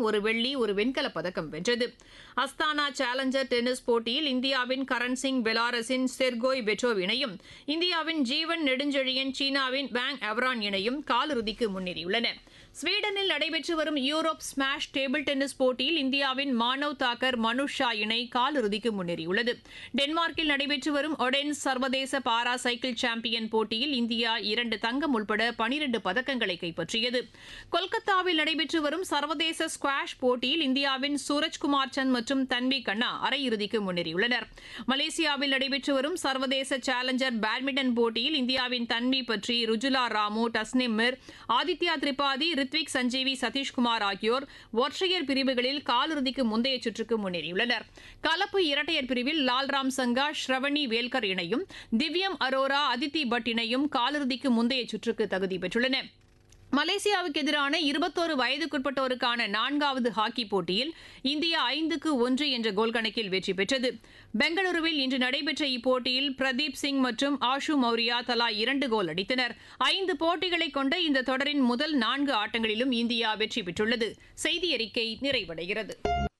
ஒரு வெள்ளி ஒரு வெண்கலப் பதக்கம் வென்றது அஸ்தானா சேலஞ்சர் டென்னிஸ் போட்டியில் இந்தியாவின் கரண் சிங் பெலாரஸின் செர்கோய் பெட்ரோவ் இணையும் இந்தியாவின் ஜீவன் நெடுஞ்செழியன் சீனாவின் வேங் எவரான் இணையும் காலிறுதிக்கு முன்னேறியுள்ளன ஸ்வீடனில் நடைபெற்று வரும் யூரோப் ஸ்மாஷ் டேபிள் டென்னிஸ் போட்டியில் இந்தியாவின் மானவ் தாக்கர் மனுஷ் ஷா இணை காலிறுதிக்கு முன்னேறியுள்ளது டென்மார்க்கில் நடைபெற்று வரும் ஒடென்ஸ் சர்வதேச பாரா சைக்கிள் சாம்பியன் போட்டியில் இந்தியா இரண்டு தங்கம் உட்பட பனிரண்டு பதக்கங்களை கைப்பற்றியது கொல்கத்தாவில் நடைபெற்று வரும் சர்வதேச ஸ்குவாஷ் போட்டியில் இந்தியாவின் சூரஜ்குமார் சந்த் மற்றும் தன்வி கண்ணா அரையிறுதிக்கு முன்னேறியுள்ளனர் மலேசியாவில் நடைபெற்று வரும் சர்வதேச சேலஞ்சர் பேட்மிண்டன் போட்டியில் இந்தியாவின் தன்வி பற்றி ருஜுலா ராமு டஸ்னிம் மிர் ஆதித்யா திரிபாதி ரித்விக் சஞ்சீவி சதீஷ்குமார் ஆகியோர் ஒற்றையர் பிரிவுகளில் காலிறுதிக்கு முந்தைய சுற்றுக்கு முன்னேறியுள்ளனர் கலப்பு இரட்டையர் பிரிவில் லால்ராம் சங்கா ஸ்ரவணி வேல்கர் இணையும் திவ்யம் அரோரா அதித்தி பட் இணையும் காலிறுதிக்கு முந்தைய சுற்றுக்கு தகுதி பெற்றுள்ளன மலேசியாவுக்கு எதிரான இருபத்தோரு வயதுக்குட்பட்டோருக்கான நான்காவது ஹாக்கி போட்டியில் இந்தியா ஐந்துக்கு ஒன்று என்ற கோல் கணக்கில் வெற்றி பெற்றது பெங்களூருவில் இன்று நடைபெற்ற இப்போட்டியில் பிரதீப் சிங் மற்றும் ஆஷு மௌரியா தலா இரண்டு கோல் அடித்தனர் ஐந்து போட்டிகளை கொண்ட இந்த தொடரின் முதல் நான்கு ஆட்டங்களிலும் இந்தியா வெற்றி பெற்றுள்ளது செய்தி அறிக்கை நிறைவடைகிறது